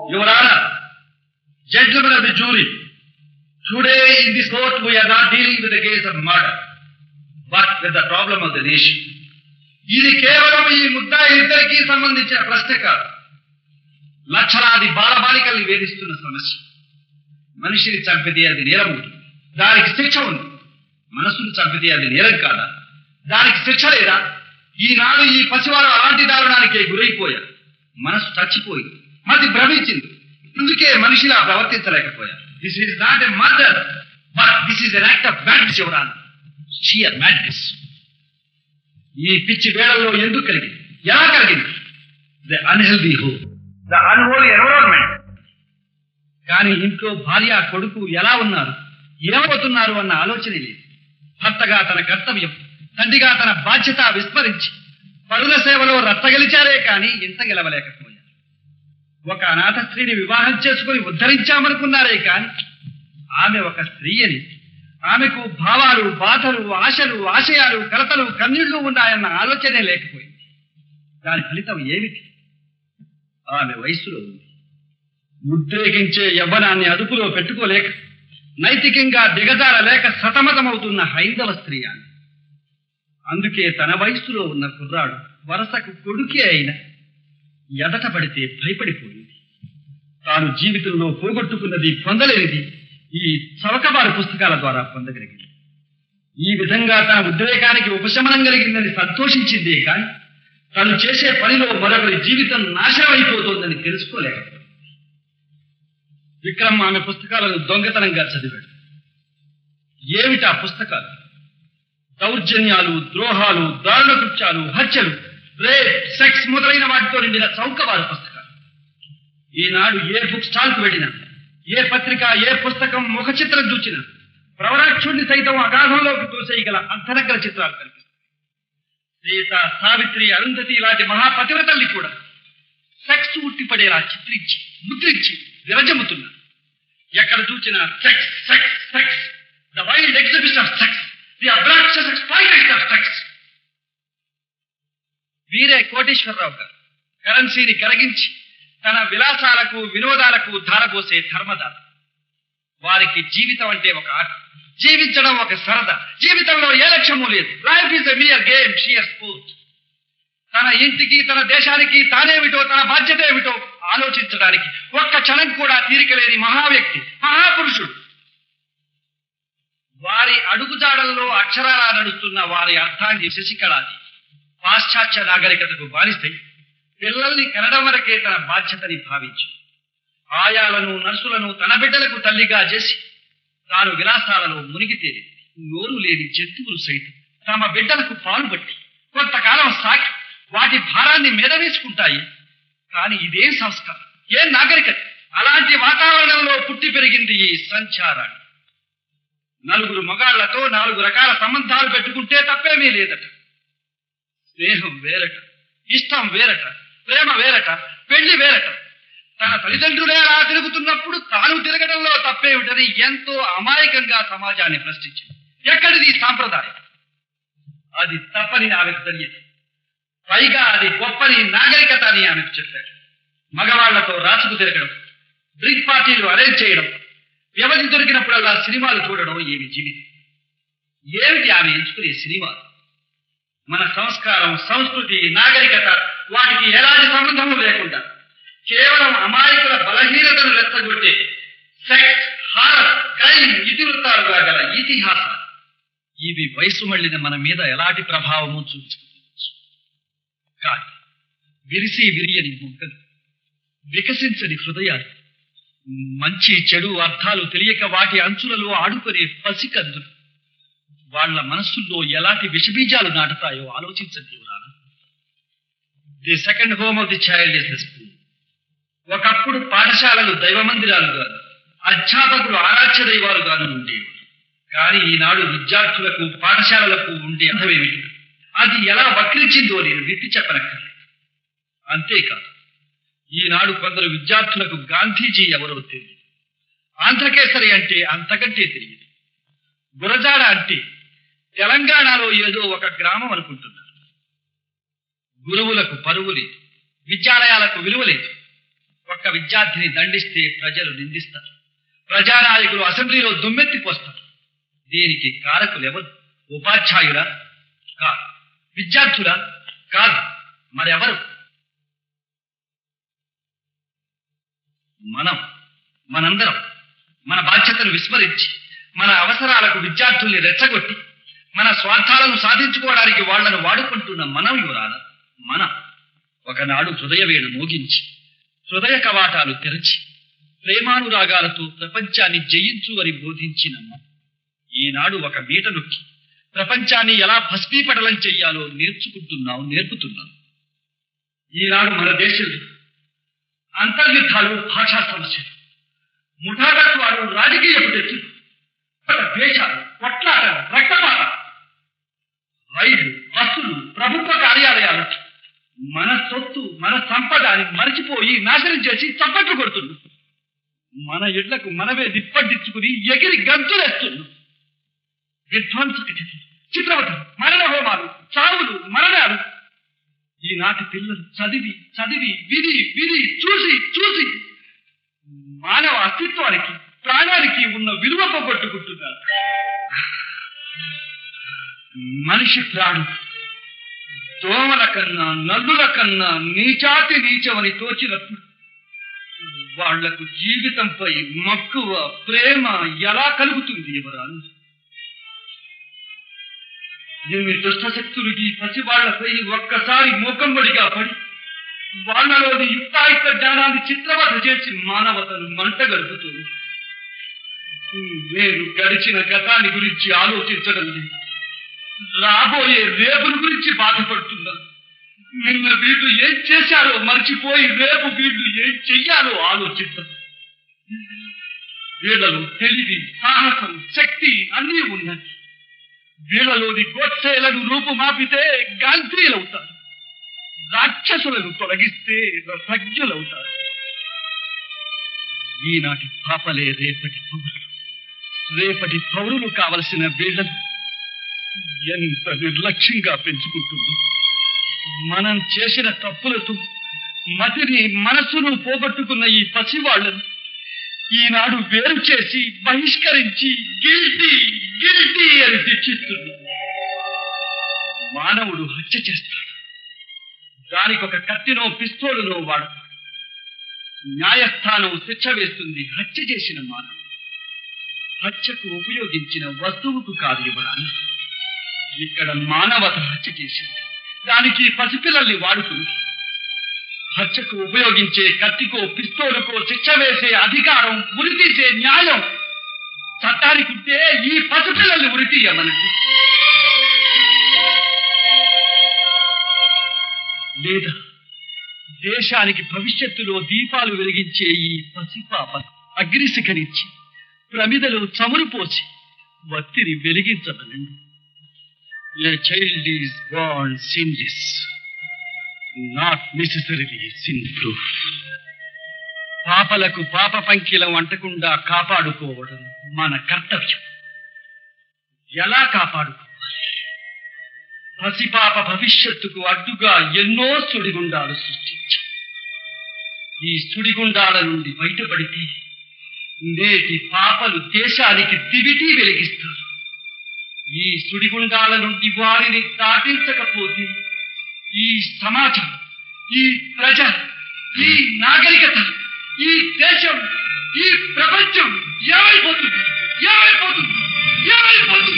Your Honor, gentlemen of the jury, today in this court we are not dealing with the case of murder, but with the problem of the nation. ఇది కేవలం ఈ ముద్దా ఇద్దరికీ సంబంధించిన ప్రశ్న కాదు లక్షలాది బాలబాలికల్ని వేధిస్తున్న సమస్య మనిషిని చంపితే అది నేరం ఉంటుంది దానికి శిక్ష ఉంది మనసును చంపితే అది నేరం కాదా దానికి శిక్ష లేదా ఈనాడు ఈ పసివారు అలాంటి దారుణానికే గురైపోయారు మనసు చచ్చిపోయింది మతి భ్రమించింది అందుకే మనిషిలా ప్రవర్తించలేకపోయారు this is not a murder but this is an act of madness ఎవరాన్ షియర్ మ్యాడ్నెస్ ఈ పిచ్చి వేళల్లో ఎందుకు కలిగింది ఎలా కలిగింది the unhealthy home the unholy environment కానీ ఇంట్లో భార్య కొడుకు ఎలా ఉన్నారు ఏమవుతున్నారు అన్న ఆలోచనే లేదు భర్తగా తన కర్తవ్యం తండ్రిగా తన బాధ్యత విస్మరించి పరుల సేవలో రత్తగలిచారే కానీ ఇంత గెలవలేకపోయారు ఒక అనాథ స్త్రీని వివాహం చేసుకుని ఉద్ధరించామనుకున్నారే కానీ ఆమె ఒక స్త్రీ అని ఆమెకు భావాలు బాధలు ఆశలు ఆశయాలు కలతలు కన్నీళ్లు ఉన్నాయన్న ఆలోచనే లేకపోయింది దాని ఫలితం ఏమిటి ఆమె వయస్సులో ఉంది ఉద్రేకించే యవ్వనాన్ని అదుపులో పెట్టుకోలేక నైతికంగా దిగజారలేక సతమతమవుతున్న హైందవ స్త్రీ ఆమె అందుకే తన వయస్సులో ఉన్న కుర్రాడు వరసకు కొడుకే అయిన ఎదట పడితే భయపడిపోయింది తాను జీవితంలో పోగొట్టుకున్నది పొందలేనిది ఈ చవకబారు పుస్తకాల ద్వారా పొందగలిగింది ఈ విధంగా తన ఉద్రేకానికి ఉపశమనం కలిగిందని సంతోషించిందే కానీ తను చేసే పనిలో మరొకరి జీవితం నాశనం అయిపోతోందని తెలుసుకోలేకపోయింది విక్రమ్ ఆమె పుస్తకాలను దొంగతనంగా చదివాడు ఏమిటా పుస్తకాలు దౌర్జన్యాలు ద్రోహాలు దారుణ కృత్యాలు హత్యలు రేప్ సెక్స్ మొదలైన వాటితో నిండిన చౌకవారు పుస్తకాలు ఈనాడు ఏ బుక్ స్టాల్ కు వెళ్ళినా ఏ పత్రిక ఏ పుస్తకం ముఖ చిత్రం చూచినా ప్రవరాక్షుడిని సైతం అగాధంలోకి తోసేయగల అంతరగ్ర చిత్రాలు కనిపిస్తాయి సీత సావిత్రి అరుంధతి లాంటి మహాపతివ్రతల్ని కూడా సెక్స్ ఉట్టిపడేలా చిత్రించి ముద్రించి విరజముతున్నారు ఎక్కడ చూసినా sex sex sex the wild exhibition of sex the atrocious exploitation of sex వీరే కోటేశ్వరరావు గారు కరెన్సీని కరగించి తన విలాసాలకు వినోదాలకు ధారపోసే ధర్మదాత వారికి జీవితం అంటే ఒక ఆట జీవించడం ఒక సరదా జీవితంలో ఏ లక్ష్యము లేదు life is mere game sheer sport తన ఇంటికి తన దేశానికి తానేమిటో తన బాధ్యత ఏమిటో ఆలోచించడానికి ఒక్క క్షణం కూడా తీరికలేని మహావ్యక్తి మహాపురుషుడు వారి అడుగుజాడల్లో అక్షరాలా నడుస్తున్న వారి అర్థాంగి శశికళాది పాశ్చాత్య నాగరికతకు బానిస్తై పిల్లల్ని కనడం వరకే తన బాధ్యతని భావించి ఆయాలను నర్సులను తన బిడ్డలకు తల్లిగా చేసి తాను విలాసాలలో మునిగి తేలింది నోరు లేని జంతువులు సైతం తమ బిడ్డలకు పాలు పట్టి కొంతకాలం సాకి వాటి భారాన్ని మీద వేసుకుంటాయి కానీ ఇదేం సంస్కారం ఏం నాగరికత అలాంటి వాతావరణంలో పుట్టి పెరిగింది ఈ సంచారాన్ని నలుగురు మగాళ్లతో నాలుగు రకాల సంబంధాలు పెట్టుకుంటే తప్పేమీ లేదట స్నేహం వేరట ఇష్టం వేరట ప్రేమ వేరట పెళ్లి వేరట తన తల్లిదండ్రులే అలా తిరుగుతున్నప్పుడు తాను తిరగడంలో తప్పేమిటని ఎంతో అమాయకంగా సమాజాన్ని ప్రశ్నించింది ఎక్కడిది ఈ సాంప్రదాయం అది తప్పని ఆమెకు తెలియదు పైగా అది గొప్పని నాగరికత అని ఆమెకు చెప్పాడు మగవాళ్లతో రాసుకు తిరగడం డ్రింక్ పార్టీలు అరేంజ్ చేయడం వ్యవధి దొరికినప్పుడల్లా సినిమాలు చూడడం ఏమి జీవితం ఏమిటి ఆమె ఎంచుకునే సినిమాలు మన సంస్కారం సంస్కృతి నాగరికత వాటికి ఎలాంటి సంబంధము లేకుండా కేవలం అమాయకుల బలహీనతను రెచ్చగొట్టే సెక్స్ హారర్ క్రైమ్ ఇతివృత్తాలుగా గల ఇతిహాసాలు ఇవి వయసు మళ్ళిన మన మీద ఎలాంటి ప్రభావము చూపించుకోవచ్చు కానీ విరిసి విరియని మొగ్గలు వికసించని హృదయాలు మంచి చెడు అర్థాలు తెలియక వాటి అంచులలో ఆడుకునే పసికందులు వాళ్ళ మనస్సుల్లో ఎలాంటి విషబీజాలు నాటుతాయో ఆలోచించండి ఎవరానా the second home of the child is the school ఒకప్పుడు పాఠశాలలు దైవ మందిరాలుగాను అధ్యాపకులు ఆరాధ్య దైవాలుగాను ఉండేవి కానీ ఈనాడు విద్యార్థులకు పాఠశాలలకు ఉండే అర్థమేమిటి అది ఎలా వక్రించిందో నేను విప్పి చెప్పనక్కర్లేదు అంతేకాదు ఈనాడు కొందరు విద్యార్థులకు గాంధీజీ ఎవరో తెలియదు ఆంధ్రకేసరి అంటే అంతకంటే తెలియదు గురజాడ అంటే తెలంగాణలో ఏదో ఒక గ్రామం అనుకుంటున్నారు గురువులకు పరువు లేదు విద్యాలయాలకు విలువ లేదు ఒక్క విద్యార్థిని దండిస్తే ప్రజలు నిందిస్తారు ప్రజానాయకులు అసెంబ్లీలో దుమ్మెత్తిపోస్తారు దీనికి కారకులు ఎవరు ఉపాధ్యాయులా కాదు విద్యార్థులా కాదు మరెవరు మనం మనందరం మన బాధ్యతను విస్మరించి మన అవసరాలకు విద్యార్థుల్ని రెచ్చగొట్టి మన స్వార్థాలను సాధించుకోవడానికి వాళ్లను వాడుకుంటున్న మనం యువరాల మనం ఒకనాడు హృదయవీణ మోగించి హృదయ కవాటాలు తెరచి ప్రేమానురాగాలతో ప్రపంచాన్ని జయించు అని బోధించిన మనం ఈనాడు ఒక మీట నొక్కి ప్రపంచాన్ని ఎలా భస్మీపటలం చెయ్యాలో నేర్చుకుంటున్నాం నేర్పుతున్నాం ఈనాడు మన దేశంలో అంతర్యుద్ధాలు భాషా సమస్యలు ముఠాగత్వాలు రాజకీయ తెచ్చులు దేశాలు కొట్లాటలు రక్తపాత రైళ్లు బస్సులు ప్రభుత్వ కార్యాలయాలు మన సొత్తు మన సంపద అని మరచిపోయి నాశనం చేసి చప్పట్లు కొడుతున్నాం మన ఇళ్లకు మనమే దిప్పడ్డించుకుని ఎగిరి గంతులేస్తున్నాం విధ్వంసక చర్యలు చిత్రవతం మరణ హోమాలు చావులు మరణాలు ఈనాటి పిల్లలు చదివి చదివి విని విని చూసి చూసి మానవ అస్తిత్వానికి ప్రాణానికి ఉన్న విలువ పోగొట్టుకుంటున్నారు మనిషి ప్రాణం దోమల కన్నా నల్లుల కన్నా నీచాతి నీచమని తోచినప్పుడు వాళ్లకు జీవితంపై మక్కువ ప్రేమ ఎలా కలుగుతుంది ఎవరాలు ఎన్ని దుష్టశక్తులు ఈ పసివాళ్లపై ఒక్కసారి మూకంబడిగా పడి వాళ్లలోని యుక్తాయుక్త జ్ఞానాన్ని చిత్రవధ చేసి మానవతను మంట గడుపుతుంది నేను గడిచిన గతాన్ని గురించి ఆలోచించడం లేదు రాబోయే రేపుల గురించి బాధపడుతున్నాను నిన్న వీళ్ళు ఏం చేశారో మర్చిపోయి రేపు వీళ్ళు ఏం చెయ్యాలో ఆలోచిద్దాం వీళ్ళలో తెలివి సాహసం శక్తి అన్నీ ఉన్నాయి వీళ్ళలోని గోత్సేలను రూపుమాపితే గాంధీలవుతారు రాక్షసులను తొలగిస్తే రసజ్ఞులవుతారు ఈనాటి పాపలే రేపటి పౌరులు రేపటి పౌరులు కావలసిన వీళ్ళను ఎంత నిర్లక్ష్యంగా పెంచుకుంటున్నాం మనం చేసిన తప్పులతో మతిని మనస్సును పోగొట్టుకున్న ఈ పసివాళ్లను ఈనాడు వేరు చేసి బహిష్కరించి గిల్టీ గిల్టీ అని శిక్షిస్తున్నాం మానవుడు హత్య చేస్తాడు దానికి ఒక కత్తినో పిస్తోలునో వాడతాడు న్యాయస్థానం శిక్ష వేస్తుంది హత్య చేసిన మానవుడు హత్యకు ఉపయోగించిన వస్తువుకు కాదు ఇవ్వడాన్ని ఇక్కడ మానవత హత్య చేసింది దానికి పసిపిల్లల్ని వాడుతుంది హత్యకు ఉపయోగించే కత్తికో పిస్తోలుకో శిక్ష వేసే అధికారం ఉరితీసే న్యాయం చట్టానికి ఉంటే ఈ పసిపిల్లల్ని ఉరితీయమనండి లేదా దేశానికి భవిష్యత్తులో దీపాలు వెలిగించే ఈ పసిపాప అగ్నిశిఖరించి ప్రమిదలో చమురు పోసి వత్తిని వెలిగించమనండి A child is born sinless, not necessarily sinproof. పాపలకు పాప పంకిలం అంటకుండా కాపాడుకోవడం మన కర్తవ్యం ఎలా కాపాడుకోవాలి పసిపాప భవిష్యత్తుకు అడ్డుగా ఎన్నో సుడిగుండాలు సృష్టించాం ఈ సుడిగుండాల నుండి బయటపడితే నేటి పాపలు దేశానికి దివిటీ వెలిగిస్తారు ఈ సుడిగుండాల నుండి వారిని దాటించకపోతే ఈ సమాజం ఈ ప్రజ ఈ నాగరికత ఈ దేశం ఈ ప్రపంచం ఏమైపోతుంది ఏమైపోతుంది ఏమైపోతుంది